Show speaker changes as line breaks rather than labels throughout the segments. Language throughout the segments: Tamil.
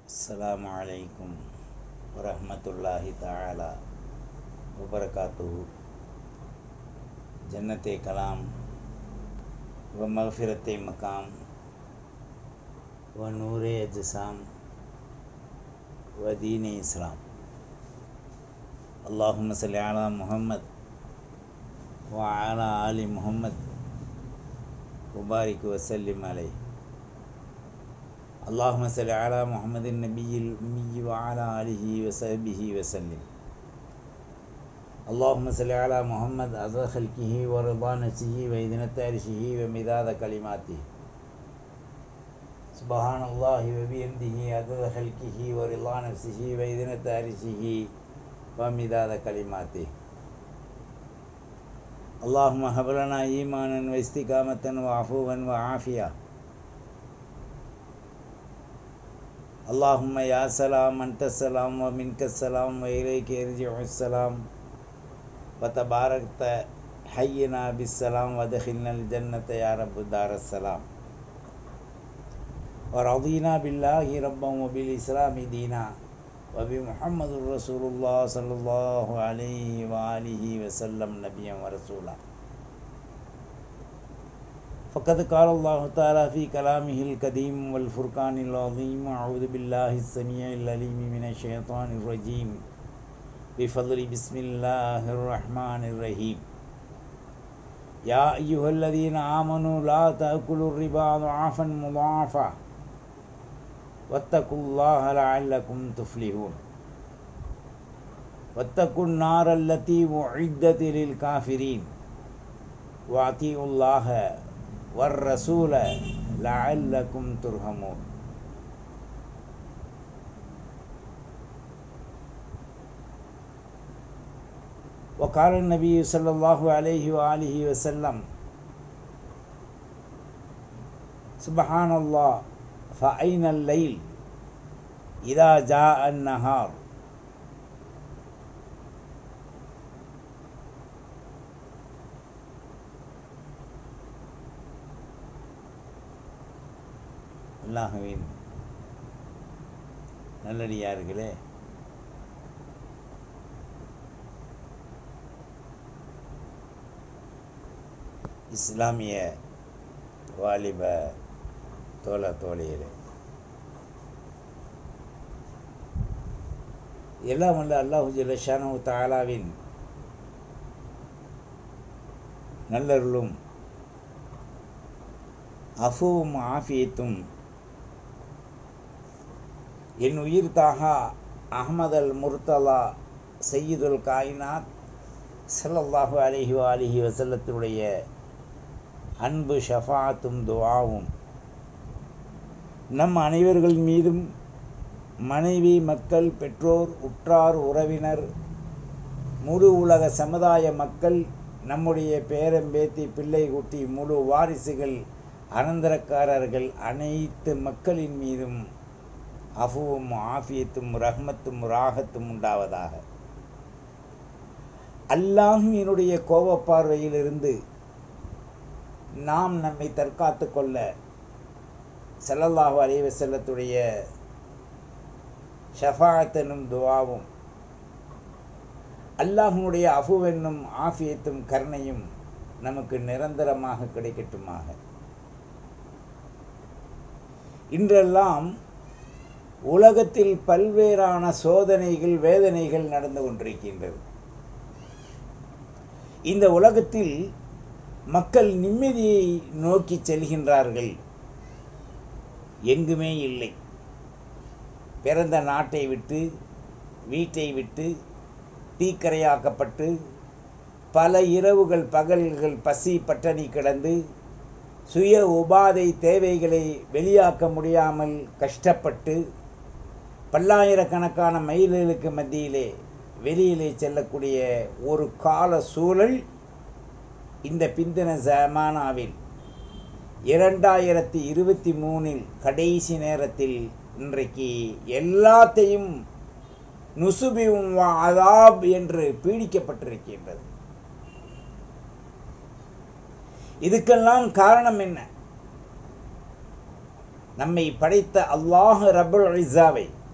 السلام عليكم ورحمة الله تعالى وبركاته جنت کلام و مغفرت مقام و نور اجسام و دین اسلام اللهم صل على محمد وعلى آل محمد وبارك وسلم عليه اللهم صل على محمد النبي الأمي وعلى آله وصحبه وسلم اللهم صل على محمد عز خلقه ورضا نفسه وإذنة عرشه ومداد كلماته سبحان الله وبحمده عدد خلقه ورضا نفسه وإذنة عرشه ومداد كلماته اللهم هب لنا إيمانا واستقامة وعفوا وعافية اللهم يا سلام أنت السلام ومنك السلام وإليك يرجع السلام وتباركت حينا بالسلام ودخلنا الجنة يا رب دار السلام ورضينا بالله ربا وبالإسلام دينا وبمحمد رسول الله صلى الله عليه وآله وسلم نبيا ورسولا فقد قال الله تعالى في كلامه القديم والفرقان العظيم أعوذ بالله السميع العليم من الشيطان الرجيم بفضل بسم الله الرحمن الرحيم يا أيها الذين آمنوا لا تأكلوا الربا ضعافا مضاعفا واتقوا الله لعلكم تفلحون واتقوا النار التي أعدت للكافرين وأطيعوا الله والرسول لعلكم ترحمون وقال النبي صلى الله عليه وآله وسلم سبحان الله فأين الليل إذا جاء النهار அல்லாஹுவின் நல்லடியார்களே இஸ்லாமிய வாலிப தோழ தோழியரே எல்லாம் வல்ல அல்லாஹு ஜலஷானு தாலாவின் நல்லருளும் அஃபுவும் ஆஃபியத்தும் என் உயிர் தாகா அஹமது அல் முர்தலா சையீதுல் காயினாத் சல்லல்லாஹு அலிஹி அலிஹி வசல்லத்தினுடைய அன்பு ஷஃபாத்தும் துவாவும் நம் அனைவர்கள் மீதும் மனைவி மக்கள் பெற்றோர் உற்றார் உறவினர் முழு உலக சமுதாய மக்கள் நம்முடைய பேரம்பேத்தி பிள்ளை குட்டி முழு வாரிசுகள் அனந்தரக்காரர்கள் அனைத்து மக்களின் மீதும் அஃபுவும் ஆஃபியத்தும் ரஹ்மத்தும் ராகத்தும் உண்டாவதாக அல்லாஹும் என்னுடைய கோபப்பார்வையிலிருந்து நாம் நம்மை தற்காத்து கொள்ள செல்லல்லாஹு அலைவ செல்லத்துடைய ஷஃபாத்தனும் துவாவும் அல்லாஹனுடைய அஃபுவென்னும் ஆஃபியத்தும் கருணையும் நமக்கு நிரந்தரமாக கிடைக்கட்டுமாக இன்றெல்லாம் உலகத்தில் பல்வேறான சோதனைகள் வேதனைகள் நடந்து கொண்டிருக்கின்றது இந்த உலகத்தில் மக்கள் நிம்மதியை நோக்கி செல்கின்றார்கள் எங்குமே இல்லை பிறந்த நாட்டை விட்டு வீட்டை விட்டு தீக்கரையாக்கப்பட்டு பல இரவுகள் பகல்கள் பசி பட்டணி கிடந்து சுய உபாதை தேவைகளை வெளியாக்க முடியாமல் கஷ்டப்பட்டு பல்லாயிரக்கணக்கான மைல்களுக்கு மத்தியிலே வெளியிலே செல்லக்கூடிய ஒரு கால சூழல் இந்த பிந்தின ஜமானாவில் இரண்டாயிரத்தி இருபத்தி மூணில் கடைசி நேரத்தில் இன்றைக்கு எல்லாத்தையும் நுசுபியும் அதாப் என்று பீடிக்கப்பட்டிருக்கின்றது இதுக்கெல்லாம் காரணம் என்ன நம்மை படைத்த அல்லாஹ் ரபுல் இசாவை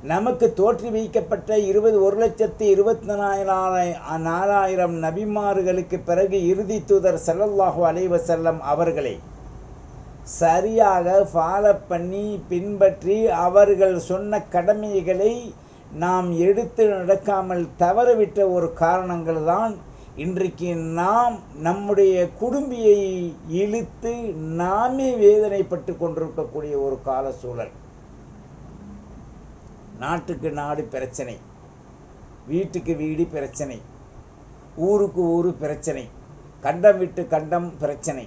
நமக்கு தோற்றி வைக்கப்பட்ட இருபது ஒரு லட்சத்து இருபத்தி நாலாயிரம் நாலாயிரம் நபிமார்களுக்கு பிறகு இறுதி தூதர் ஸல்லல்லாஹு அலைஹி வஸல்லம் அவர்களை சரியாக ஃபாலோ பண்ணி பின்பற்றி அவர்கள் சொன்ன கடமைகளை நாம் எடுத்து நடக்காமல் தவறவிட்ட ஒரு காரணங்கள் தான் இன்றைக்கு நாம் நம்முடைய குடும்பியை இழுத்து நாமே வேதனைப்பட்டு கொண்டிருக்கக்கூடிய ஒரு கால சூழல் நாட்டுக்கு நாடு பிரச்சனை வீட்டுக்கு வீடு பிரச்சனை ஊருக்கு ஊரு பிரச்சனை கண்டம் விட்டு கண்டம் பிரச்சனை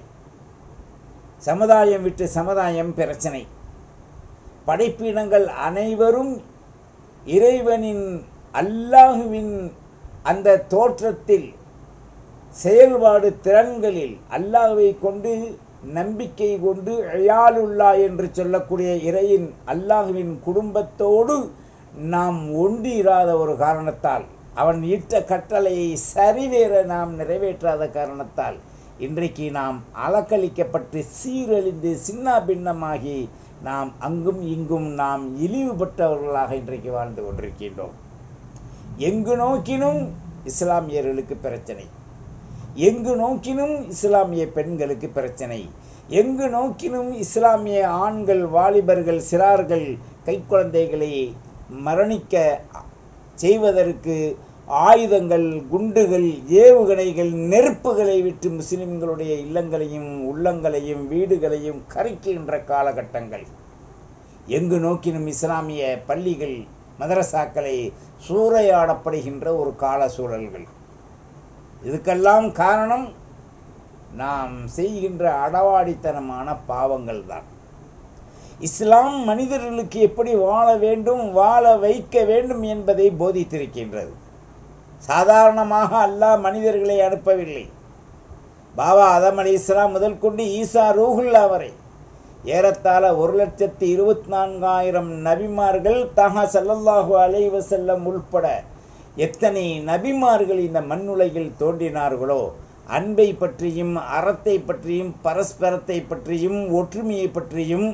சமுதாயம் விட்டு சமுதாயம் பிரச்சனை படைப்பினங்கள் அனைவரும் இறைவனின் அல்லாஹுவின் அந்த தோற்றத்தில் செயல்பாடு திறன்களில் அல்லாஹ்வை கொண்டு நம்பிக்கை கொண்டு அயாலுல்லா என்று சொல்லக்கூடிய இறையின் அல்லாஹுவின் குடும்பத்தோடு நாம் ஒன்றிராத ஒரு காரணத்தால் அவன் இட்ட கட்டளையை சரிவேற நாம் நிறைவேற்றாத காரணத்தால் இன்றைக்கு நாம் அலக்களிக்கப்பட்டு சீரழிந்து சின்ன பின்னமாகி நாம் அங்கும் இங்கும் நாம் இழிவுபட்டவர்களாக இன்றைக்கு வாழ்ந்து கொண்டிருக்கின்றோம் எங்கு நோக்கினும் இஸ்லாமியர்களுக்கு பிரச்சனை எங்கு நோக்கினும் இஸ்லாமிய பெண்களுக்கு பிரச்சனை எங்கு நோக்கினும் இஸ்லாமிய ஆண்கள் வாலிபர்கள் சிறார்கள் கைக்குழந்தைகளை மரணிக்க செய்வதற்கு ஆயுதங்கள் குண்டுகள் ஏவுகணைகள் நெருப்புகளை விட்டு முஸ்லிம்களுடைய இல்லங்களையும் உள்ளங்களையும் வீடுகளையும் கரைக்கின்ற காலகட்டங்கள் எங்கு நோக்கினும் இஸ்லாமிய பள்ளிகள் மதரசாக்களை சூறையாடப்படுகின்ற ஒரு கால சூழல்கள் இதுக்கெல்லாம் காரணம் நாம் செய்கின்ற அடவாடித்தனமான பாவங்கள் தான் இஸ்லாம் மனிதர்களுக்கு எப்படி வாழ வேண்டும் வாழ வைக்க வேண்டும் என்பதை போதித்திருக்கின்றது சாதாரணமாக அல்லாஹ் மனிதர்களை அனுப்பவில்லை பாபா அதம் அலி இஸ்லாம் முதல் கொண்டு ஈசா ரூஹுல்லா வரை ஏறத்தாழ ஒரு லட்சத்தி இருபத்தி நான்காயிரம் நபிமார்கள் தஹா சல்லல்லாஹு அலைஹி வஸல்லம் உள்பட எத்தனை நபிமார்கள் இந்த மண்ணுலகில் தோன்றினார்களோ அன்பை பற்றியும் அறத்தை பற்றியும் பரஸ்பரத்தை பற்றியும் ஒற்றுமையை பற்றியும்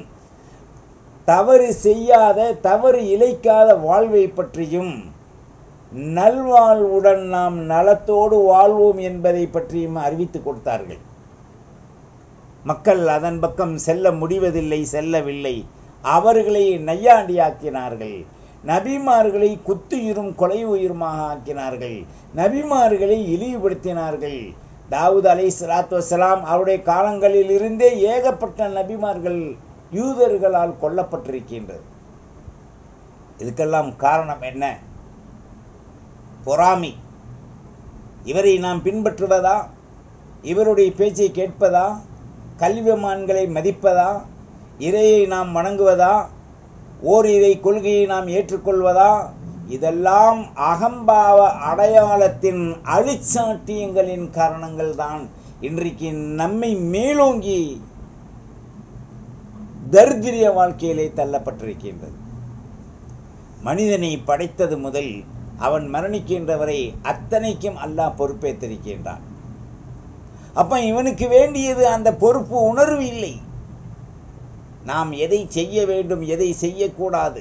தவறு செய்யாத தவறு இழைக்காத வாழ்வை பற்றியும் நல்வாழ்வுடன் நாம் நலத்தோடு வாழ்வோம் என்பதை பற்றியும் அறிவித்து கொடுத்தார்கள் மக்கள் அதன் பக்கம் செல்ல முடிவதில்லை செல்லவில்லை அவர்களை நையாண்டியாக்கினார்கள் நபிமார்களை குத்துயிரும் கொலை உயிருமாக ஆக்கினார்கள் நபிமார்களை இழிவுபடுத்தினார்கள் தாவூத் அலை சலாத்து வசலாம் அவருடைய காலங்களில் இருந்தே ஏகப்பட்ட நபிமார்கள் யூதர்களால் கொல்லப்பட்டிருக்கின்றது இதுக்கெல்லாம் காரணம் என்ன பொறாமை இவரை நாம் பின்பற்றுவதா இவருடைய பேச்சை கேட்பதா கல்விமான்களை மதிப்பதா இறையை நாம் வணங்குவதா ஓரிரை கொள்கையை நாம் ஏற்றுக்கொள்வதா இதெல்லாம் அகம்பாவ அடையாளத்தின் அழிச்சாட்டியங்களின் காரணங்கள் தான் இன்றைக்கு நம்மை மேலோங்கி தரித்திரிய வாழ்க்கையிலே தள்ளப்பட்டிருக்கின்றது மனிதனை படைத்தது முதல் அவன் மரணிக்கின்றவரை அத்தனைக்கும் அல்லாஹ் பொறுப்பேற்றிருக்கின்றான் அப்ப இவனுக்கு வேண்டியது அந்த பொறுப்பு உணர்வு இல்லை நாம் எதை செய்ய வேண்டும் எதை செய்யக்கூடாது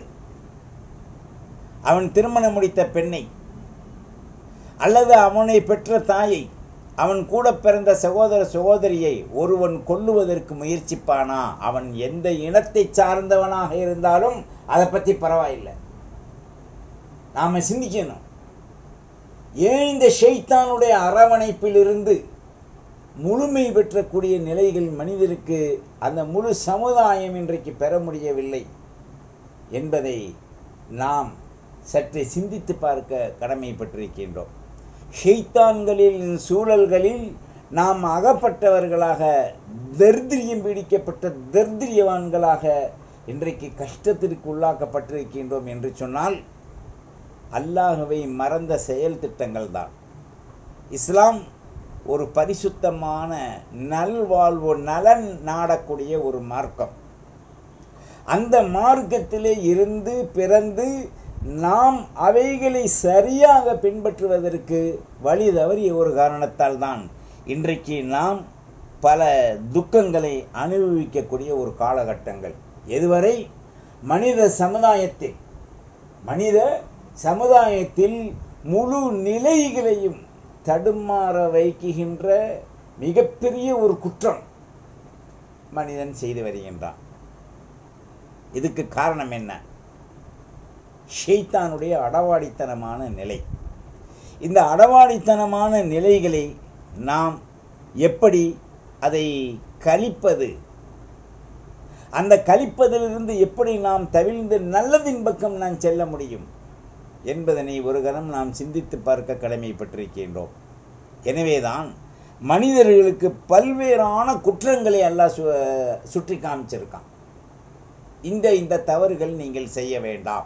அவன் திருமணம் முடித்த பெண்ணை அல்லது அவனை பெற்ற தாயை அவன் கூட பிறந்த சகோதர சகோதரியை ஒருவன் கொல்லுவதற்கு முயற்சிப்பானா அவன் எந்த இனத்தை சார்ந்தவனாக இருந்தாலும் அதை பற்றி பரவாயில்லை நாம சிந்திக்கணும் ஏன் இந்த ஷெய்தானுடைய அரவணைப்பிலிருந்து முழுமை பெற்றக்கூடிய நிலைகள் மனிதருக்கு அந்த முழு சமுதாயம் இன்றைக்கு பெற முடியவில்லை என்பதை நாம் சற்றே சிந்தித்து பார்க்க கடமைப்பட்டிருக்கின்றோம் ஷெய்தான்களின் சூழல்களில் நாம் அகப்பட்டவர்களாக தர்திரியம் பிடிக்கப்பட்ட தர்திரியவான்களாக இன்றைக்கு கஷ்டத்திற்கு உள்ளாக்கப்பட்டிருக்கின்றோம் என்று சொன்னால் அல்லாஹுவை மறந்த செயல் திட்டங்கள் தான் இஸ்லாம் ஒரு பரிசுத்தமான நல்வாழ்வு நலன் நாடக்கூடிய ஒரு மார்க்கம் அந்த மார்க்கத்திலே இருந்து பிறந்து நாம் அவைகளை சரியாக பின்பற்றுவதற்கு வழி தவறிய ஒரு காரணத்தால் தான் இன்றைக்கு நாம் பல துக்கங்களை அனுபவிக்கக்கூடிய ஒரு காலகட்டங்கள் எதுவரை மனித சமுதாயத்தில் மனித சமுதாயத்தில் முழு நிலைகளையும் தடுமாற வைக்குகின்ற மிகப்பெரிய ஒரு குற்றம் மனிதன் செய்து வருகின்றான் இதுக்கு காரணம் என்ன ஷெய்தானுடைய அடவாடித்தனமான நிலை இந்த அடவாடித்தனமான நிலைகளை நாம் எப்படி அதை கழிப்பது அந்த கழிப்பதிலிருந்து எப்படி நாம் தவிழ்ந்து நல்லதின் பக்கம் நாம் செல்ல முடியும் என்பதனை ஒரு கணம் நாம் சிந்தித்து பார்க்க கடமைப்பட்டிருக்கின்றோம் எனவேதான் மனிதர்களுக்கு பல்வேறான குற்றங்களை அல்லாஹ் சு சுற்றி காமிச்சிருக்கான் இந்த இந்த தவறுகள் நீங்கள் செய்ய வேண்டாம்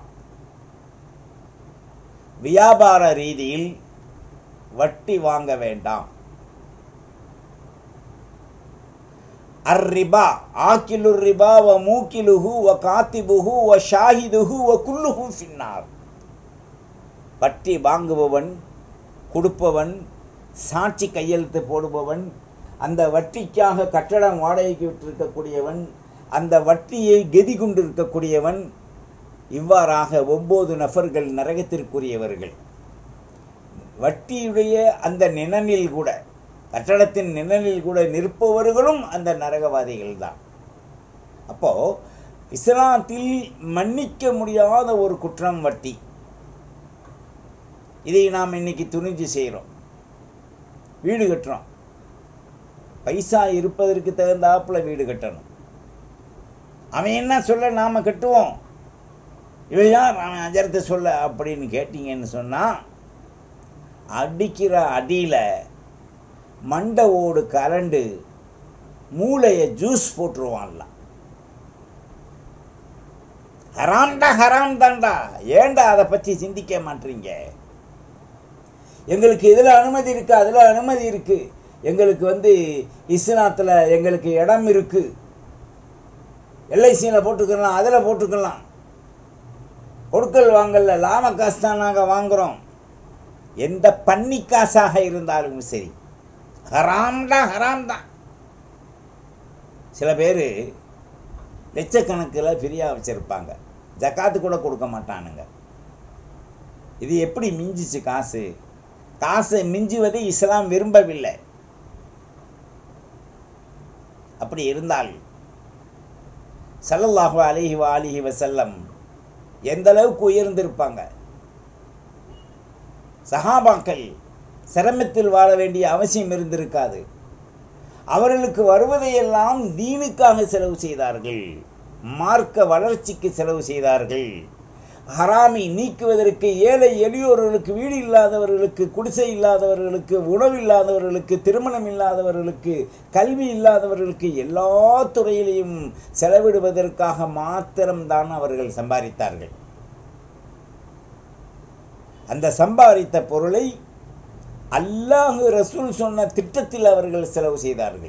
வியாபார ரீதியில் வட்டி வாங்க வேண்டாம் அர்ரிபா ஆக்கிலு ரிபா வ மூக்கிலுஹு வ காத்திபுஹு வ ஷாஹிதுஹு வ குல்லுஹு ஃபின்னார் வட்டி வாங்குபவன் கொடுப்பவன் சாட்சி கையெழுத்து போடுபவன் அந்த வட்டிக்காக கட்டடம் வாடகைக்கு விட்டிருக்கக்கூடியவன் அந்த வட்டியை கெதி கொண்டிருக்கக்கூடியவன் இவ்வாறாக ஒன்பது நபர்கள் நரகத்திற்குரியவர்கள் வட்டியுடைய அந்த நிழலில் கூட கட்டடத்தின் நிழலில் கூட நிற்பவர்களும் அந்த நரகவாதிகள் தான் அப்போ இஸ்லாத்தில் மன்னிக்க முடியாத ஒரு குற்றம் வட்டி இதை நாம் இன்னைக்கு துணிஞ்சு செய்கிறோம் வீடு கட்டுறோம் பைசா இருப்பதற்கு தகுந்தாப்புல வீடு கட்டணும் அவன் என்ன சொல்ல நாம கட்டுவோம் இவன் யார் அவன் அஜரத்தை சொல்ல அப்படின்னு கேட்டீங்கன்னு சொன்னா அடிக்கிற அடியில மண்டை ஓடு கலண்டு மூளைய ஜூஸ் போட்டுருவான்ல ஹராம்டா ஹராம் தான்டா ஏன்டா அதை பத்தி சிந்திக்க மாட்டீங்க எங்களுக்கு இதுல அனுமதி இருக்கு அதுல அனுமதி இருக்கு எங்களுக்கு வந்து இஸ்லாத்துல எங்களுக்கு இடம் இருக்கு எல்ஐசியில் போட்டுக்கலாம் அதில் போட்டுக்கலாம் கொடுக்கல் வாங்கல லாப காசு தான் நாங்கள் வாங்குறோம் எந்த பன்னி காசாக இருந்தாலும் சரி ஹராம்டா ஹராம் தான் சில பேர் லட்சக்கணக்கில் ஃப்ரீயாக வச்சுருப்பாங்க ஜக்காத்து கூட கொடுக்க மாட்டானுங்க இது எப்படி மிஞ்சிச்சு காசு காசை மிஞ்சுவதை இஸ்லாம் விரும்பவில்லை அப்படி இருந்தால் சல்லல்லாஹு அலிஹி அலிஹி வசல்லம் எந்த அளவுக்கு உயர்ந்திருப்பாங்க சஹாபாக்கள் சிரமத்தில் வாழ வேண்டிய அவசியம் இருந்திருக்காது அவர்களுக்கு வருவதையெல்லாம் தீனுக்காக செலவு செய்தார்கள் மார்க்க வளர்ச்சிக்கு செலவு செய்தார்கள் ஹராமி நீக்குவதற்கு ஏழை எளியோர்களுக்கு வீடு இல்லாதவர்களுக்கு குடிசை இல்லாதவர்களுக்கு உணவு இல்லாதவர்களுக்கு திருமணம் இல்லாதவர்களுக்கு கல்வி இல்லாதவர்களுக்கு எல்லா துறையிலையும் செலவிடுவதற்காக மாத்திரம்தான் அவர்கள் சம்பாதித்தார்கள் அந்த சம்பாதித்த பொருளை அல்லாஹு ரசூல் சொன்ன திட்டத்தில் அவர்கள் செலவு செய்தார்கள்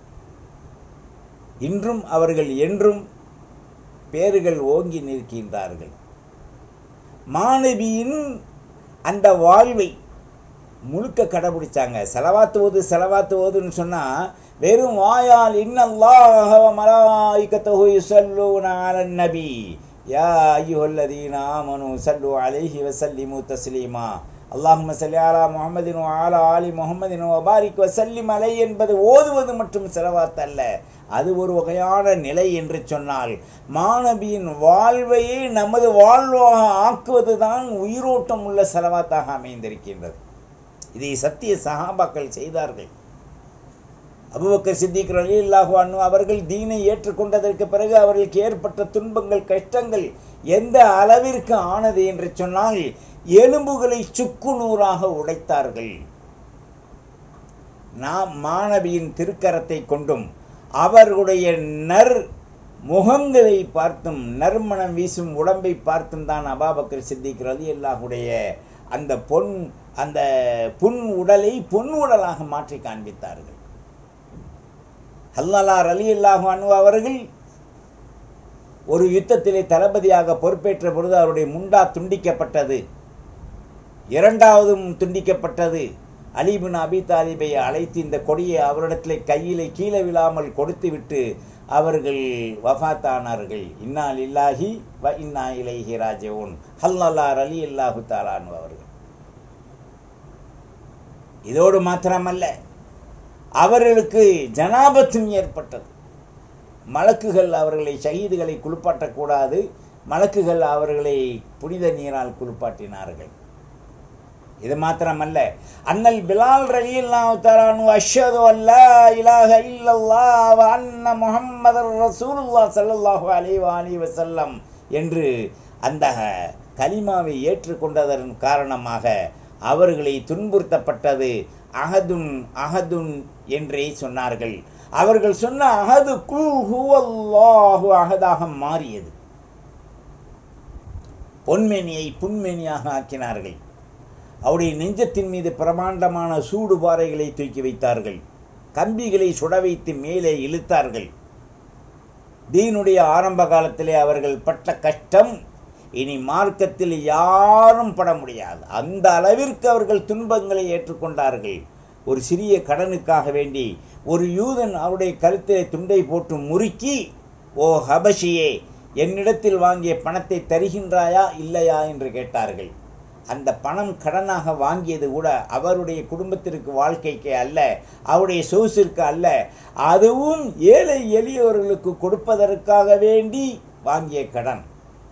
இன்றும் அவர்கள் என்றும் பேர்கள் ஓங்கி நிற்கின்றார்கள் மாணவியின் அந்த வாழ்வை முழுக்க கடைபிடிச்சாங்க செலவாத்து ஓது செலவாத்து ஓதுன்னு சொன்னா வெறும் வாயால் இன்னல்லாஹ மலாயிக்கத்தஹு யுஸல்லூன அலன் நபி யா அய்யுஹல்லதீன ஆமனு ஸல்லு அலைஹி வஸல்லிமு தஸ்லீமா அல்லாஹும்ம ஸல்லி அலா முஹம்மதின் வ அலா ஆலி முஹம்மதின் வ பாரிக் வஸல்லிம் அலை என்பது ஓதுவது மட்டும் செலவாத்து அல்ல அது ஒரு வகையான நிலை என்று சொன்னால் மாணவியின் வாழ்வையே நமது வாழ்வாக ஆக்குவதுதான் உயிரோட்டம் உள்ள செலவாத்தாக அமைந்திருக்கின்றது இதை சத்திய சகாபாக்கள் செய்தார்கள் அபுபக்கர் சித்திக் ரலியல்லாஹு அன்ஹு அவர்கள் தீனை ஏற்றுக்கொண்டதற்கு பிறகு அவர்களுக்கு ஏற்பட்ட துன்பங்கள் கஷ்டங்கள் எந்த அளவிற்கு ஆனது என்று சொன்னால் எலும்புகளை சுக்கு நூறாக உடைத்தார்கள் நாம் மாணவியின் திருக்கரத்தை கொண்டும் அவர்களுடைய நர் முகங்களை பார்த்தும் நறுமணம் வீசும் உடம்பை பார்த்தும் தான் அபாபக்கர் சித்திக் ரலி அல்லாஹுடைய அந்த பொன் அந்த புன் உடலை பொன் உடலாக மாற்றி காண்பித்தார்கள் ஹல்லாலார் அலி அல்லாஹு அனு அவர்கள் ஒரு யுத்தத்திலே தளபதியாக பொறுப்பேற்ற பொழுது அவருடைய முண்டா துண்டிக்கப்பட்டது இரண்டாவதும் துண்டிக்கப்பட்டது அலிபின் அபி தாலிபை அழைத்து இந்த கொடியை அவரிடத்தில் கையிலே கீழே விழாமல் கொடுத்து விட்டு அவர்கள் வஃபாத்தானார்கள் இன்னா லில்லாஹி வ இன்னா இலைஹி ராஜிஊன் ஹல்லல்லாஹ் அலி அல்லாஹு தாலான் அவர்கள் இதோடு மாத்திரமல்ல அவர்களுக்கு ஜனாபத்தும் ஏற்பட்டது மலக்குகள் அவர்களை ஷஹீதுகளை குளிப்பாட்டக்கூடாது மலக்குகள் அவர்களை புனித நீரால் குளிப்பாட்டினார்கள் இது மாத்திரமல்ல அண்ணல் பிலால் ரலியல்லாஹு தஆலானு அஷ்ஹது அல்லா இலாஹ இல்லல்லாஹ் வ அன்ன முஹம்மதர் ரசூலுல்லாஹ் ஸல்லல்லாஹு அலைஹி வஆலிஹி வஸல்லம் என்று அந்த கலிமாவை ஏற்றுக்கொண்டதன் காரணமாக அவர்களை துன்புறுத்தப்பட்டது அகதுன் அகதுன் என்றே சொன்னார்கள் அவர்கள் சொன்ன அகது குல் ஹுவல்லாஹு அகதாக மாறியது பொன்மேனியை புன்மேனியாக ஆக்கினார்கள் அவருடைய நெஞ்சத்தின் மீது பிரமாண்டமான சூடு பாறைகளை தூக்கி வைத்தார்கள் கம்பிகளை சுட வைத்து மேலே இழுத்தார்கள் தீனுடைய ஆரம்ப காலத்திலே அவர்கள் பட்ட கஷ்டம் இனி மார்க்கத்தில் யாரும் பட முடியாது அந்த அளவிற்கு அவர்கள் துன்பங்களை ஏற்றுக்கொண்டார்கள் ஒரு சிறிய கடனுக்காக வேண்டி ஒரு யூதன் அவருடைய கருத்திலே துண்டை போட்டு முறுக்கி ஓ ஹபஷியே என்னிடத்தில் வாங்கிய பணத்தை தருகின்றாயா இல்லையா என்று கேட்டார்கள் அந்த பணம் கடனாக வாங்கியது கூட அவருடைய குடும்பத்திற்கு வாழ்க்கைக்கு அல்ல அவருடைய சொகுசிற்கு அல்ல அதுவும் ஏழை எளியவர்களுக்கு கொடுப்பதற்காக வேண்டி வாங்கிய கடன்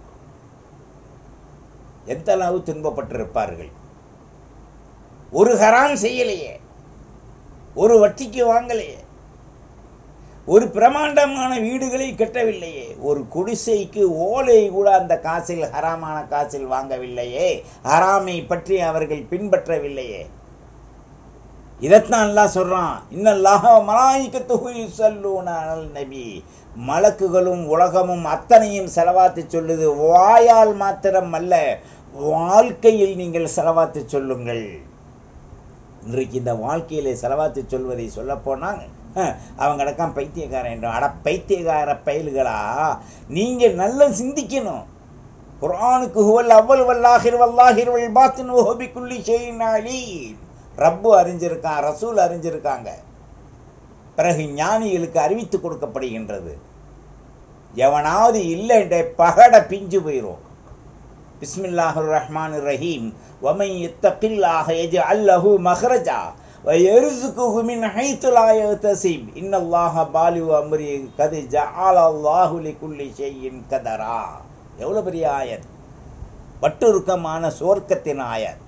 எந்த அளவு துன்பப்பட்டிருப்பார்கள் ஒரு ஹராம் செய்யலையே ஒரு வட்டிக்கு வாங்கலையே ஒரு பிரமாண்டமான வீடுகளை கட்டவில்லையே ஒரு குடிசைக்கு ஓலை கூட அந்த காசில் ஹராமான காசில் வாங்கவில்லையே ஹராமை பற்றி அவர்கள் பின்பற்றவில்லையே இதைத்தான் அல்லாஹ் சொல்றான் இன்னல்லாஹ மலாய்க்கத்துஹு யுஸல்லூன அலல் நபி மலக்குகளும் உலகமும் அத்தனையும் செலவாத்து சொல்லுது வாயால் மாத்திரம் அல்ல வாழ்க்கையில் நீங்கள் செலவாத்து சொல்லுங்கள் இன்றைக்கு இந்த வாழ்க்கையிலே செலவாத்து சொல்வதை சொல்ல போனாங்க அவங்க அடக்கம் பைத்தியக்காரன் என்றும் அட பைத்தியக்கார பயல்களா நீங்க நல்லா சிந்திக்கணும் குரானுக்கு ஹுவல் அவ்வல் வல்லாஹிர் வல்லாஹிர் வல் பாத்தின் ஓஹபி குல்லி ஷைஇன் அலீம் ரப்பு அறிஞ்சிருக்கான் ரசூல் அறிஞ்சிருக்காங்க பிறகு ஞானிகளுக்கு அறிவித்து கொடுக்கப்படுகின்றது எவனாவது இல்லைன்ற பகட பிஞ்சு போயிரும் பிஸ்மில்லாஹுர் ரஹ்மான் ரஹீம் வமை இத்தகில்லாஹ யஜ்அல் லஹு மஹ்ரஜா ويرزقه من حيث لا يحتسب ان الله بالغ امره قد جعل الله لكل شيء قدرا எவ்வளவு பெரிய ஆயத் வட்டுருக்கமான சுவர்க்கத்தின் ஆயத்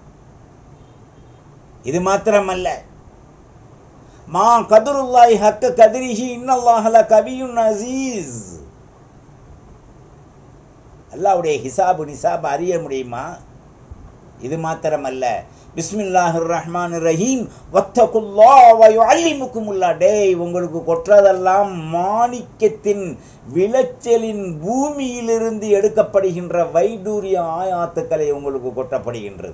இது மாத்திரமல்ல மா கதருல்லாஹி ஹக்க கதிரிஹி இன்னல்லாஹ லகவியுன் அசீஸ் அல்லாஹ்வுடைய ஹிசாபு நிசாப் அறிய முடியுமா இது மாத்திரமல்ல பிஸ்மில்லாஹிர் ரஹ்மான் ரஹீம் வத்தகுல்லா வயுஅல்லிமுக்குமுல்லா டேய் உங்களுக்கு கொற்றதெல்லாம் மாணிக்கத்தின் விளைச்சலின் பூமியிலிருந்து எடுக்கப்படுகின்ற வைடூரிய ஆயாத்துக்களை உங்களுக்கு கொட்டப்படுகின்றது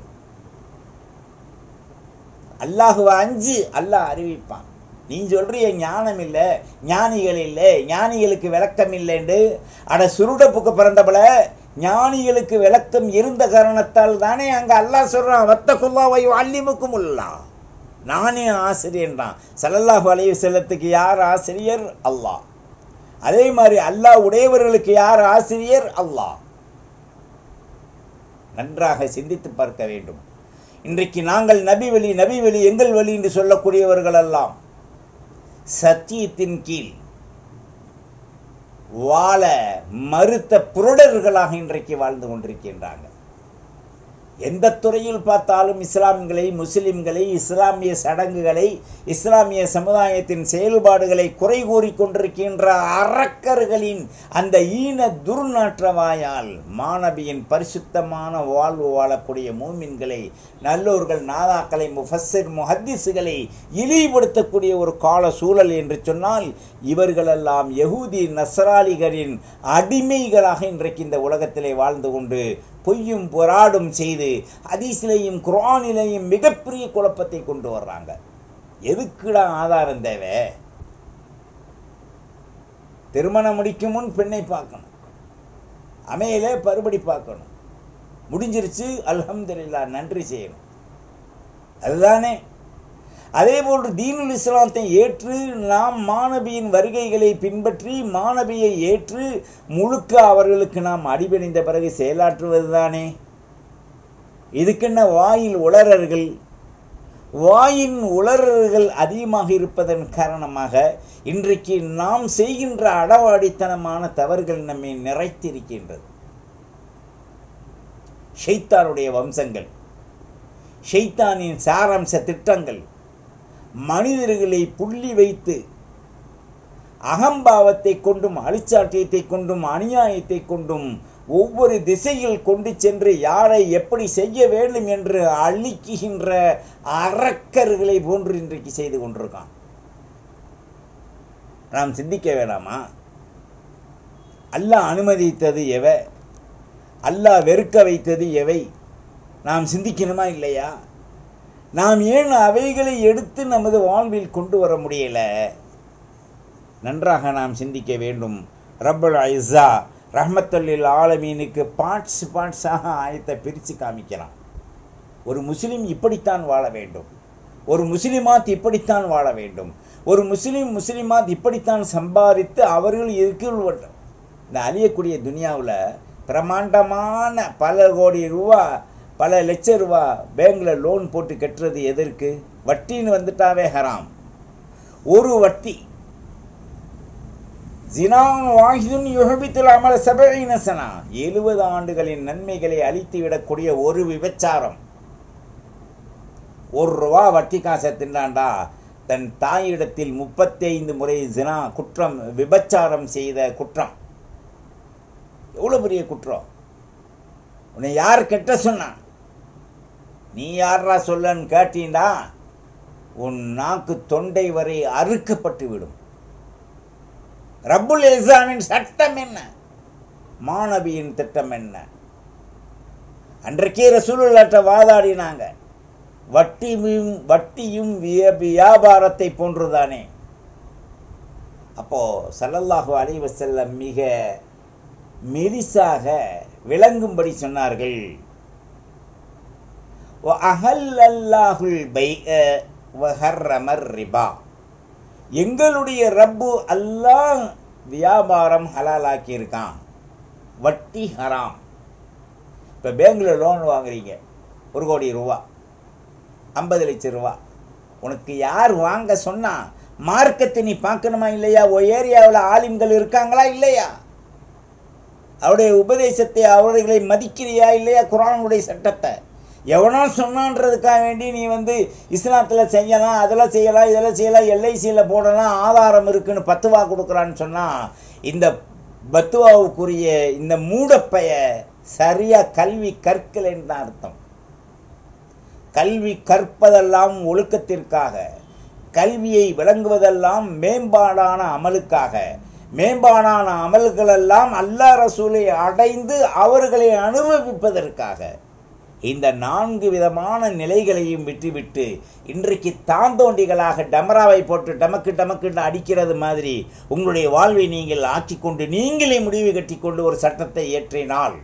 அல்லாஹுவ அஞ்சு அல்லாஹ் அறிவிப்பான் நீ சொல்றிய ஞானம் இல்லை ஞானிகள் இல்லை ஞானிகளுக்கு விளக்கம் இல்லைன்னு அட சுருடப்புக்கு பிறந்தபல ஞானிகளுக்கு விளக்கம் இருந்த காரணத்தால் தானே அங்க அல்லாஹ் சொல்றான் வத்த குல்லாவை அல்லிமுக்கும் உள்ளா நானே ஆசிரியன் தான் சல்லல்லாஹு அலைஹி செல்லத்துக்கு யார் ஆசிரியர் அல்லாஹ் அதே மாதிரி அல்லாஹ் உடையவர்களுக்கு யார் ஆசிரியர் அல்லாஹ் நன்றாக சிந்தித்து பார்க்க வேண்டும் இன்றைக்கு நாங்கள் நபி வழி நபி வழி எங்கள் வழி என்று சொல்லக்கூடியவர்கள் எல்லாம் சத்தியத்தின் கீழ் வாழ மறுத்த புருடர்களாக இன்றைக்கு வாழ்ந்து கொண்டிருக்கின்றாங்க எந்த துறையில் பார்த்தாலும் இஸ்லாம்களை முஸ்லிம்களை இஸ்லாமிய சடங்குகளை இஸ்லாமிய சமுதாயத்தின் செயல்பாடுகளை குறை கூறிக்கொண்டிருக்கின்ற அரக்கர்களின் அந்த ஈன துர்நாற்றவாயால் மாணவியின் பரிசுத்தமான வாழ்வு வாழக்கூடிய மூமின்களை நல்லோர்கள் நாதாக்களை முஃபஸிர் முஹத்திஸுகளை இழிவுபடுத்தக்கூடிய ஒரு கால சூழல் என்று சொன்னால் இவர்களெல்லாம் யகூதி நசராளிகளின் அடிமைகளாக இன்றைக்கு இந்த உலகத்திலே வாழ்ந்து கொண்டு பொய்யும் பொறாடும் செய்து ஹதீஸிலையும் குரானிலையும் மிகப்பெரிய குழப்பத்தை கொண்டு வர்றாங்க எதுக்குடா ஆதாரம் தேவை திருமணம் முடிக்கும் முன் பெண்ணை பார்க்கணும் அமையல பருபடி பார்க்கணும் முடிஞ்சிருச்சு அல்ஹம்துலில்லா நன்றி செய்யணும் அதுதானே அதே போன்று தீனுல் இஸ்லாத்தை ஏற்று நாம் மாணவியின் வருகைகளை பின்பற்றி மாணவியை ஏற்று முழுக்க அவர்களுக்கு நாம் அடிபணிந்த பிறகு செயலாற்றுவதுதானே இதுக்கென்ன வாயில் உளறர்கள் வாயின் உளறல்கள் அதிகமாக இருப்பதன் காரணமாக இன்றைக்கு நாம் செய்கின்ற அடவாடித்தனமான தவறுகள் நம்மை நிறைத்திருக்கின்றது ஷைத்தானுடைய வம்சங்கள் ஷைத்தானின் சாராம்ச திட்டங்கள் மனிதர்களை புள்ளி வைத்து அகம்பாவத்தை கொண்டும் அழிச்சாட்டியத்தை கொண்டும் அநியாயத்தை கொண்டும் ஒவ்வொரு திசையில் கொண்டு சென்று யாரை எப்படி செய்ய வேண்டும் என்று அழிக்குகின்ற அரக்கர்களை போன்று இன்றைக்கு செய்து கொண்டிருக்கான் நாம் சிந்திக்க வேணாமா அல்லாஹ் அனுமதித்தது எவை அல்லாஹ் வெறுக்க வைத்தது எவை நாம் சிந்திக்கணுமா இல்லையா நாம் ஏன் அவைகளை எடுத்து நமது வாழ்வில் கொண்டு வர முடியல நன்றாக நாம் சிந்திக்க வேண்டும் ரப்பல் ஐசா ரஹ்மத்துல்லில் ஆலமீனுக்கு பார்ட்ஸ் பார்ட்ஸாக ஆயத்தை பிரித்து காமிக்கலாம் ஒரு முஸ்லீம் இப்படித்தான் வாழ வேண்டும் ஒரு முஸ்லிமாத் இப்படித்தான் வாழ வேண்டும் ஒரு முஸ்லீம் முஸ்லிமாத் இப்படித்தான் சம்பாதித்து அவர்கள் இருக்கிற இந்த அழியக்கூடிய துனியாவில் பிரமாண்டமான பல கோடி ரூபா பல லட்ச ரூபா பேங்கில் லோன் போட்டு கட்டுறது எதற்கு வட்டின்னு வந்துட்டாவே ஹராம் ஒரு வட்டி ஜினான் வாஹிதுன் யுஹபித்துல் அமல சபஈன சனா எழுபது ஆண்டுகளின் நன்மைகளை அழித்து விடக்கூடிய ஒரு விபச்சாரம் ஒரு ரூபா வட்டி காசை தின்னாண்டா தன் தாயிடத்தில் முப்பத்தி ஐந்து முறை ஜினா குற்றம் விபச்சாரம் செய்த குற்றம் எவ்வளவு பெரிய குற்றம் உன்னை யார் கெட்ட சொன்னான் நீ யாரா சொல்லன்னு கேட்டீண்டா உன் நாக்கு தொண்டை வரை அறுக்கப்பட்டு விடும் ரப்புல் இஸ்லாமின் சட்டம் என்ன மாணவியின் திட்டம் என்ன அன்றைக்கே ரசூலுல்லாட்ட வாதாடினாங்க வட்டியும் வட்டியும் விய- வியாபாரத்தை போன்றுதானே அப்போ ஸல்லல்லாஹு அலைஹி வஸல்லம் மிக மெலிசாக விளங்கும்படி சொன்னார்கள் அஹல்லல்லாஹுல் பைஅ வஹர்ரமர் ரிபா எங்களுடைய ரப்பு அல்லாஹ் வியாபாரம் ஹலாலாக்கி இருக்கான் வட்டி ஹராம் இப்போ பேங்க்ல லோன் வாங்குறீங்க ஒரு கோடி ரூபா ஐம்பது லட்சம் ரூபா உனக்கு யார் வாங்க சொன்னா மார்க்கத்தை நீ பார்க்கணுமா இல்லையா ஓ ஏரியாவில் ஆலிம்கள் இருக்காங்களா இல்லையா அவருடைய உபதேசத்தை அவர்களை மதிக்கிறியா இல்லையா குரானுடைய சட்டத்தை எவனோ சொன்னான்றதுக்காக வேண்டி நீ வந்து இஸ்லாத்தில் செய்யலாம் அதெல்லாம் செய்யலாம் இதெல்லாம் செய்யலாம் எல்ஐசியில் போடலாம் ஆதாரம் இருக்குன்னு பத்துவா கொடுக்குறான்னு சொன்னால் இந்த பத்துவாவுக்குரிய இந்த மூடப்பைய சரியா கல்வி கற்கலைன்னு தான் அர்த்தம் கல்வி கற்பதெல்லாம் ஒழுக்கத்திற்காக கல்வியை விளங்குவதெல்லாம் மேம்பாடான அமலுக்காக மேம்பாடான அமல்களெல்லாம் அல்லாஹ் ரசூலை அடைந்து அவர்களை அனுபவிப்பதற்காக இந்த நான்கு விதமான நிலைகளையும் விட்டுவிட்டு இன்றைக்கு தாந்தோண்டிகளாக டமராவை போட்டு டமக்கு டமக்குன்னு அடிக்கிறது மாதிரி உங்களுடைய வாழ்வை நீங்கள் ஆக்கிக்கொண்டு நீங்களே முடிவு கட்டிக்கொண்டு ஒரு சட்டத்தை இயற்றினால்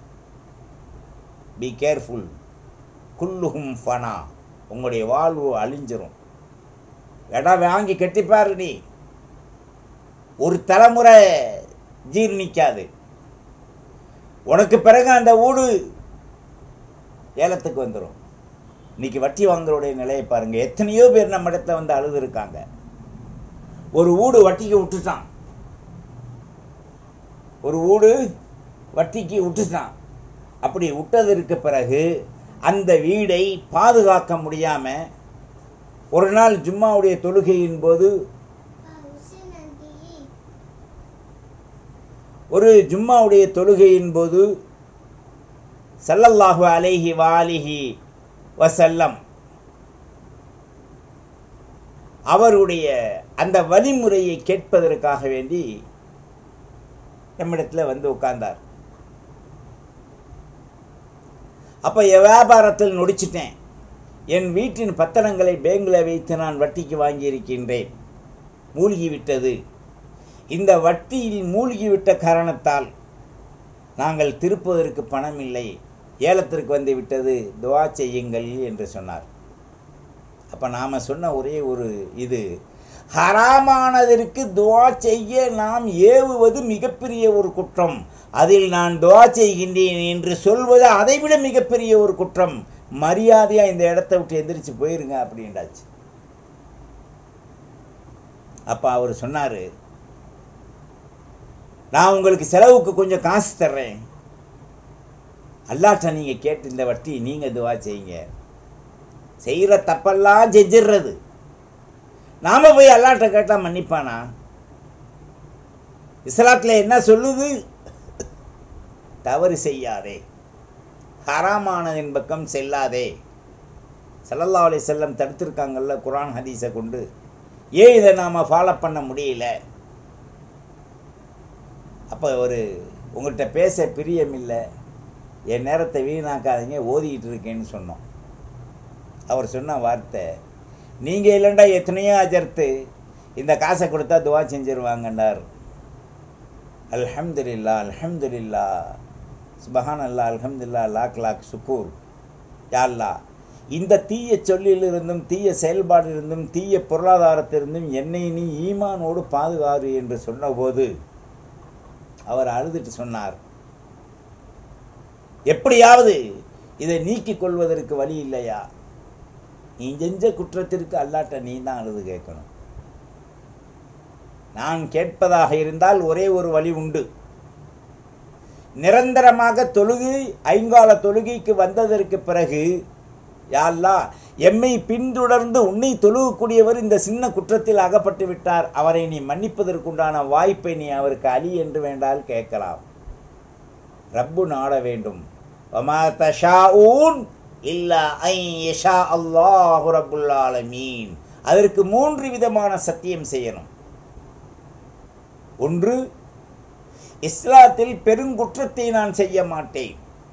பி கேர்ஃபுல் குல்லுஹும் ஃபனா உங்களுடைய வாழ்வு அழிஞ்சிரும் இடம் வாங்கி கட்டிப்பாரு நீ ஒரு தலைமுறை ஜீர்ணிக்காது உனக்கு பிறகு அந்த வீடு ஏலத்துக்கு வந்துடும் இன்னைக்கு வட்டி வாங்குறோடைய நிலையை பாருங்க எத்தனையோ பேர் நம்ம இடத்துல வந்து அழுது இருக்காங்க ஒரு வீடு வட்டிக்கு விட்டுட்டான் ஒரு வீடு வட்டிக்கு விட்டுட்டான் அப்படி விட்டதற்கு பிறகு அந்த வீடை பாதுகாக்க முடியாம ஒரு நாள் ஜும்மாவுடைய தொழுகையின் போது ஒரு ஜும்மாவுடைய தொழுகையின் போது ஸல்லல்லாஹு அலைஹி வாலிஹி வசல்லம் அவருடைய அந்த வழிமுறையை கேட்பதற்காக வேண்டி நம்மிடத்தில் வந்து உட்கார்ந்தார் அப்போ வியாபாரத்தில் நொடிச்சிட்டேன் என் வீட்டின் பத்திரங்களை பேங்கில் வைத்து நான் வட்டிக்கு வாங்கியிருக்கின்றேன் மூழ்கி விட்டது இந்த வட்டியில் மூழ்கிவிட்ட காரணத்தால் நாங்கள் திருப்புவதற்கு பணம் இல்லை ஏலத்திற்கு வந்து விட்டது துவா செய்யுங்கள் என்று சொன்னார் அப்ப நாம சொன்ன ஒரே ஒரு இது ஹராமானதற்கு துவா செய்ய நாம் ஏவுவது மிகப்பெரிய ஒரு குற்றம் அதில் நான் துவா செய்கின்றேன் என்று சொல்வது அதைவிட மிகப்பெரிய ஒரு குற்றம் மரியாதையா இந்த இடத்த விட்டு எந்திரிச்சு போயிருங்க அப்படின்றாச்சு அப்ப அவர் சொன்னாரு நான் உங்களுக்கு செலவுக்கு கொஞ்சம் காசு தர்றேன் அல்லாட்ட நீங்க கேட்டு இந்த வட்டி நீங்க துவா செய்யுங்க செய்யற தப்பெல்லாம் செஞ்சிடுறது நாம போய் அல்லாட்ட கேட்டா மன்னிப்பானா இஸ்லாத்துல என்ன சொல்லுது தவறு செய்யாதே ஹராமானதின் பக்கம் செல்லாதே சல்லல்லா அலி செல்லம் தடுத்திருக்காங்கல்ல குரான் ஹதீஸை கொண்டு ஏன் இதை நாம ஃபாலோ பண்ண முடியல அப்போ ஒரு உங்கள்கிட்ட பேச பிரியம் இல்லை என் நேரத்தை வீணாக்காதீங்க ஓதிக்கிட்டு இருக்கேன்னு சொன்னோம் அவர் சொன்ன வார்த்தை நீங்கள் இல்லைண்டா எத்தனையோ அஜர்த்து இந்த காசை கொடுத்தா துவா செஞ்சிருவாங்கன்னார் அல்ஹம்துலில்லா அல்ஹம்துலில்லா சுபஹான் அல்லா அல்ஹம்துல்லா லாக் லாக் சுக்கூர் யாழ்லா இந்த தீய சொல்லிலிருந்தும் தீய செயல்பாடிலிருந்தும் தீய பொருளாதாரத்திலிருந்தும் என்னை நீ ஈமானோடு பாதுகாரு என்று சொன்னபோது அவர் அழுதுட்டு சொன்னார் எப்படியாவது இதை நீக்கிக் கொள்வதற்கு வழி இல்லையா நீ செஞ்ச குற்றத்திற்கு அல்லாட்ட நீ தான் அழுது கேட்கணும் நான் கேட்பதாக இருந்தால் ஒரே ஒரு வழி உண்டு நிரந்தரமாக தொழுகை ஐங்கால தொழுகைக்கு வந்ததற்கு பிறகு யாழ்லா எம்மை பின்தொடர்ந்து உன்னை தொழுகக்கூடியவர் இந்த சின்ன குற்றத்தில் அகப்பட்டு விட்டார் அவரை நீ மன்னிப்பதற்குண்டான வாய்ப்பை நீ அவருக்கு அலி என்று வேண்டால் கேட்கலாம் ரப்பு நாட வேண்டும் வமா தஷாஊன் இல்லா ஐ யஷா அல்லாஹு ரப்புல் ஆலமீன் அதற்கு மூன்று விதமான சத்தியம் செய்யணும் ஒன்று இஸ்லாத்தில் பெருங்குற்றத்தை நான் செய்ய மாட்டேன்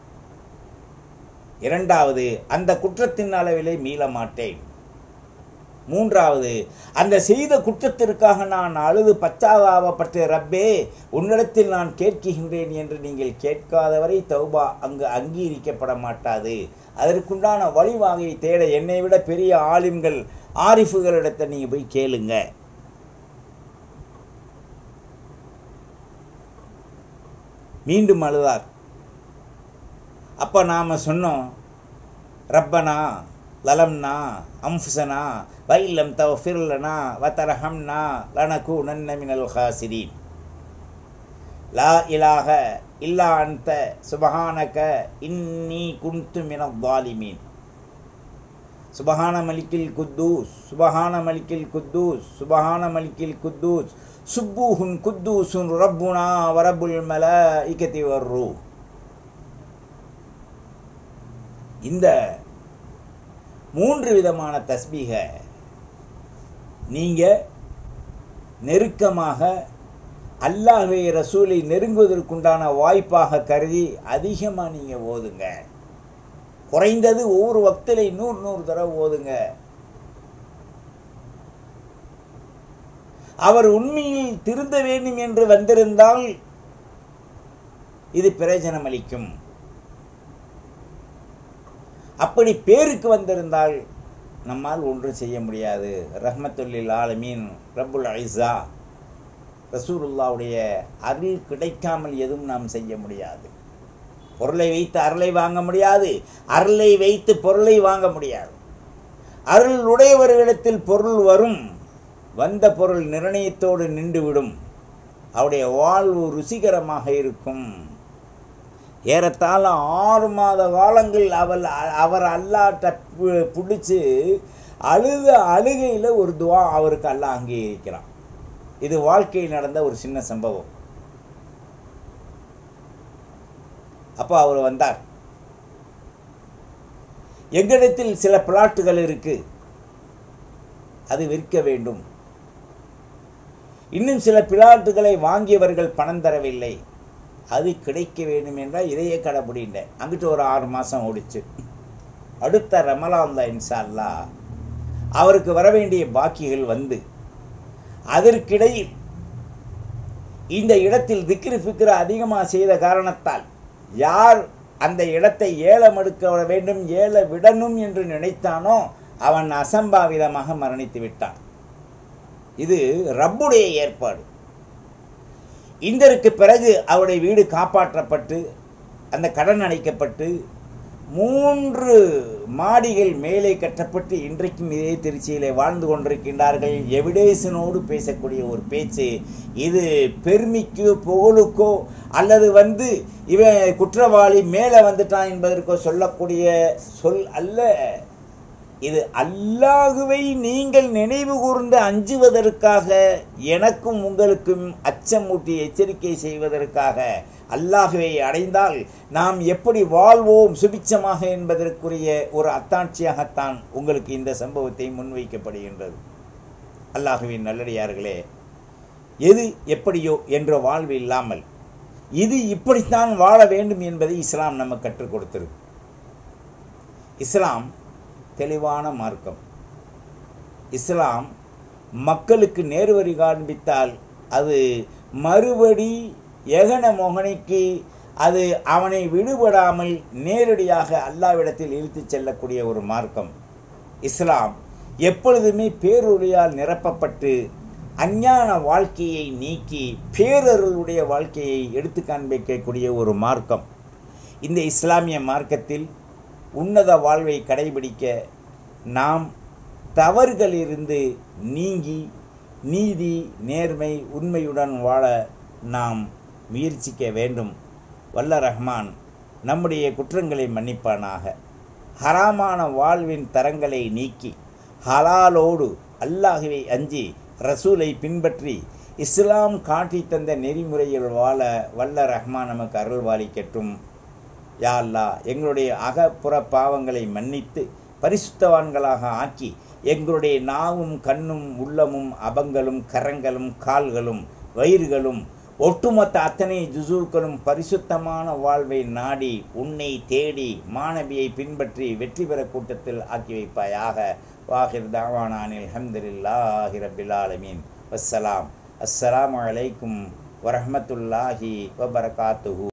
இரண்டாவது அந்த குற்றத்தின் அளவிலே மீள மாட்டேன் மூன்றாவது அந்த செய்த குற்றத்திற்காக நான் அழுது பச்சாதாபப்பட்டு ரப்பே உன்னிடத்தில் நான் கேட்கின்றேன் என்று நீங்கள் கேட்காதவரை தௌபா அங்கு அங்கீகரிக்கப்பட மாட்டாது அதற்குண்டான வழிவாகையை தேட என்னை விட பெரிய ஆலிம்கள் ஆரிஃபுகளிடத்தை நீங்க போய் கேளுங்க மீண்டும் அழுதார் அப்ப நாம சொன்னோம் ரப்பனா லலம்னா அம்ஃபுசனா வைல்லம் தவஃபிர்லனா வதரஹம்னா லனகு நன்ன மினல் ஹாசிரீன் லா இலாஹ இல்லா அன்த சுபஹானக இன்னி குன்து மினல் ظالمين சுபஹான மலிக்கில் குத்தூஸ் சுபஹான மலிக்கில் குத்தூஸ் சுபஹான மலிக்கில் குத்தூஸ் சுப்பூஹுன் குத்தூசுன் ரப்புனா வரபுல் மலாயிகதி வர்ரூ இந்த மூன்று விதமான தஸ்பீக நீங்க நெருக்கமாக அல்லாஹை ரசூலை நெருங்குவதற்குண்டான வாய்ப்பாக கருதி அதிகமா நீங்க ஓதுங்க குறைந்தது ஒவ்வொரு வக்திலை நூறு நூறு தடவை ஓதுங்க அவர் உண்மையில் திருந்த வேண்டும் என்று வந்திருந்தால் இது பிரயோஜனம் அளிக்கும் அப்படி பேருக்கு வந்திருந்தால் நம்மால் ஒன்றும் செய்ய முடியாது ரஹ்மத்துல்லில் ஆலமீன் ரப்புல் ஐசா ரசூலுல்லாவுடைய அருள் கிடைக்காமல் எதுவும் நாம் செய்ய முடியாது பொருளை வைத்து அருளை வாங்க முடியாது அருளை வைத்து பொருளை வாங்க முடியாது அருள் உடையவர்களிடத்தில் பொருள் வரும் வந்த பொருள் நிர்ணயத்தோடு நின்றுவிடும் அவருடைய வாழ்வு ருசிகரமாக இருக்கும் ஏறத்தாழ ஆறு மாத காலங்கள் அவள் அவர் அல்லாட்ட பிடிச்சு அழுத அழுகையில் ஒரு துவா அவருக்கு அல்லா அங்கீகரிக்கிறான் இது வாழ்க்கையில் நடந்த ஒரு சின்ன சம்பவம் அப்போ அவர் வந்தார் எங்களிடத்தில் சில பிளாட்டுகள் இருக்கு அது விற்க வேண்டும் இன்னும் சில பிளாட்டுகளை வாங்கியவர்கள் பணம் தரவில்லை அது கிடைக்க வேண்டும் என்றால் இதையே கடைபிடிண்ட அங்கிட்டு ஒரு ஆறு மாசம் ஓடிச்சு அடுத்த ரமலான் தான் இன்ஷா அல்லா அவருக்கு வர வேண்டிய பாக்கிகள் வந்து அதற்கிடையில் இந்த இடத்தில் திக்ரு ஃபிக்ரு அதிகமாக செய்த காரணத்தால் யார் அந்த இடத்தை ஏலம் எடுக்க வேண்டும் ஏல விடணும் என்று நினைத்தானோ அவன் அசம்பாவிதமாக மரணித்து விட்டான் இது ரப்புடைய ஏற்பாடு இந்தருக்கு பிறகு அவருடைய வீடு காப்பாற்றப்பட்டு அந்த கடன் அடைக்கப்பட்டு மூன்று மாடிகள் மேலே கட்டப்பட்டு இன்றைக்கும் இதே திருச்சியிலே வாழ்ந்து கொண்டிருக்கின்றார்கள் எவிடேசனோடு பேசக்கூடிய ஒரு பேச்சு இது பெருமைக்கோ புகழுக்கோ அல்லது வந்து இவன் குற்றவாளி மேலே வந்துட்டான் என்பதற்கோ சொல்லக்கூடிய சொல் அல்ல இது அல்லாஹுவை நீங்கள் நினைவு கூர்ந்து அஞ்சுவதற்காக எனக்கும் உங்களுக்கும் அச்சமூட்டி எச்சரிக்கை செய்வதற்காக அல்லாஹுவை அடைந்தால் நாம் எப்படி வாழ்வோம் சுபிச்சமாக என்பதற்குரிய ஒரு அத்தாட்சியாகத்தான் உங்களுக்கு இந்த சம்பவத்தை முன்வைக்கப்படுகின்றது அல்லாஹுவின் நல்லடியார்களே எது எப்படியோ என்ற வாழ்வு இல்லாமல் இது இப்படித்தான் வாழ வேண்டும் என்பதை இஸ்லாம் நம்ம கற்றுக் கொடுத்திருக்கு இஸ்லாம் தெளிவான மார்க்கம் இஸ்லாம் மக்களுக்கு நேர்வழி காண்பித்தால் அது மறுபடி எகன மோகனைக்கு அது அவனை விடுபடாமல் நேரடியாக அல்லாவிடத்தில் இழுத்துச் செல்லக்கூடிய ஒரு மார்க்கம் இஸ்லாம் எப்பொழுதுமே பேரொழியால் நிரப்பப்பட்டு அஞ்ஞான வாழ்க்கையை நீக்கி பேரருளுடைய வாழ்க்கையை எடுத்து காண்பிக்கக்கூடிய ஒரு மார்க்கம் இந்த இஸ்லாமிய மார்க்கத்தில் உன்னத வாழ்வை கடைபிடிக்க நாம் தவறுகளிலிருந்து நீங்கி நீதி நேர்மை உண்மையுடன் வாழ நாம் முயற்சிக்க வேண்டும் வல்ல ரஹ்மான் நம்முடைய குற்றங்களை மன்னிப்பானாக ஹராமான வாழ்வின் தரங்களை நீக்கி ஹலாலோடு அல்லாஹுவை அஞ்சி ரசூலை பின்பற்றி இஸ்லாம் காட்டி தந்த நெறிமுறையில் வாழ வல்ல ரஹ்மான் நமக்கு அருள்வாளிக்கட்டும் யா அல்லா எங்களுடைய அகப்புற பாவங்களை மன்னித்து பரிசுத்தவான்களாக ஆக்கி எங்களுடைய நாவும் கண்ணும் உள்ளமும் அபங்களும் கரங்களும் கால்களும் வயிறுகளும் ஒட்டுமொத்த அத்தனை ஜுசூக்களும் பரிசுத்தமான வாழ்வை நாடி உன்னை தேடி மாணவியை பின்பற்றி வெற்றி பெற கூட்டத்தில் ஆக்கி வைப்பாயாக வாஹிர் தாவானானில் ஹம்துலில்லாஹி ரபில் ஆலமீன் வஸ்ஸலாம் அஸ்ஸலாமு அலைக்கும் வரஹ்மத்துல்லாஹி வபரகாத்துஹு